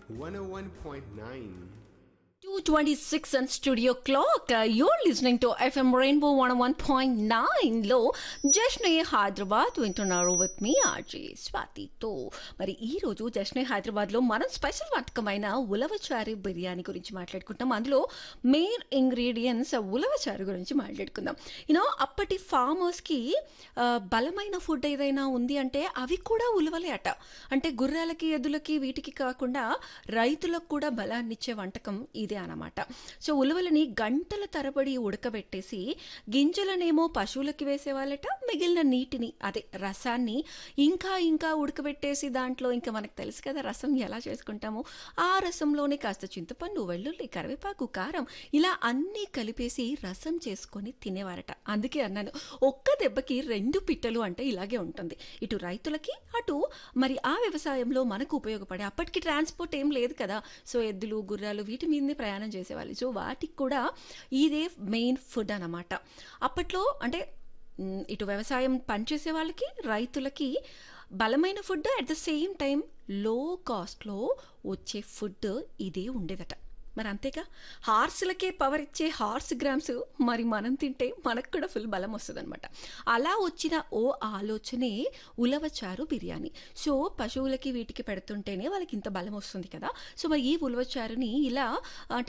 101.9. 226 and studio clock. Uh, you're listening to FM Rainbow 101.9 లో జష్నే హైదరాబాద్ వింటున్నారు with me RJ స్వాతితో మరి ఈ రోజు జష్నే హైదరాబాద్ లో మనం స్పెషల్ వంటకమైన ఉలవచారు బిర్యానీ గురించి మాట్లాడుకుంటాం అందులో మెయిన్ ఇంగ్రీడియంట్స్ ఉలవచారు గురించి మాట్లాడుకుందాం యూనో అప్పటి ఫార్మర్స్ కి ఆ, బలమైన ఫుడ్ ఏదైనా ఉంది అంటే అవి కూడా ఉలవలే అట అంటే గుర్రాలకి ఎద్దులకి వీటికి కాకుండా రైతులకు కూడా బలాన్ని ఇచ్చే వంటకం ఇదే అన్నమాట సో ఉలవలని గంటల తరబడి ఉడకబెట్టేసి గింజలనేమో పశువులకి వేసేవాళ్ళట మిగిలిన నీటిని అదే రసాన్ని ఇంకా ఇంకా ఉడకబెట్టేసి దాంట్లో ఇంకా మనకు తెలుసు కదా రసం ఎలా చేసుకుంటామో ఆ రసంలోనే కాస్త చింతపండు వెల్లుల్లి కరివేపాకు కారం ఇలా అన్నీ కలిపేసి రసం చేసుకొని తినేవారట అందుకే అన్నాను ఒక్క దెబ్బకి రెండు పిట్టలు అంటే ఇలాగే ఉంటుంది ఇటు రైతులకి అటు మరి ఆ వ్యవసాయంలో మనకు ఉపయోగపడే అప్పటికి ట్రాన్స్పోర్ట్ ఏం లేదు కదా సో ఎద్దులు గుర్రాలు వీటి మీదనే ప్రయాణం చేసేవాళ్ళు సో వాటికి కూడా ఇదే మెయిన్ ఫుడ్ అన్నమాట అప్పట్లో అంటే మ్, ఇటు వ్యవసాయం పనిచేసే వాళ్ళకి రైతులకి బలమైన food at the same time లో కాస్ట్లో వచ్చే ఫుడ్ ఇదే ఉండేదట మరి అంతేగా హార్స్లకే పవర్ ఇచ్చే హార్స్ గ్రామ్స్ మరి మనం తింటే మనకు కూడా ఫుల్ బలం వస్తుంది అనమాట అలా వచ్చిన ఓ ఆలోచనే ఉలవచారు బిర్యానీ సో పశువులకి వీటికి పెడుతుంటేనే వాళ్ళకి ఇంత బలం వస్తుంది కదా సో మరి ఈ ఉలవచారుని ఇలా అంటే